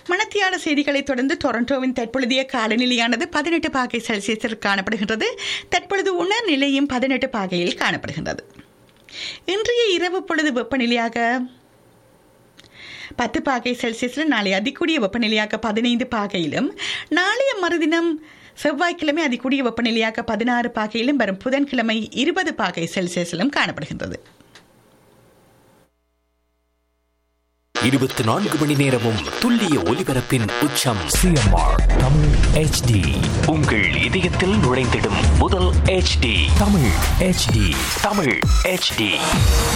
மணத்தியால செய்திகளைத் தொடர்ந்து டொரண்டோவின் தற்பொழுதைய காலநிலையானது பதினெட்டு பாகை செல்சியஸில் காணப்படுகின்றது தற்பொழுது உணர் நிலையும் பதினெட்டு பாகையில் காணப்படுகின்றது இன்றைய இரவு பொழுது வெப்பநிலையாக பத்து பாகை செல்சியஸில் நாளை அதிகூடிய வெப்பநிலையாக பதினைந்து பாகையிலும் நாளைய மறுதினம் செவ்வாய்க்கிழமை அதிகூடிய வெப்பநிலையாக பதினாறு பாகையிலும் வரும் புதன்கிழமை இருபது பாகை செல்சியஸிலும் காணப்படுகின்றது இருபத்தி நான்கு மணி நேரமும் துல்லிய ஒலிபரப்பின் உச்சம் சிஎம்ஆர் தமிழ் ஹெச்டி உங்கள் இதயத்தில் நுழைந்திடும் முதல் HD Tamil HD Tamil HD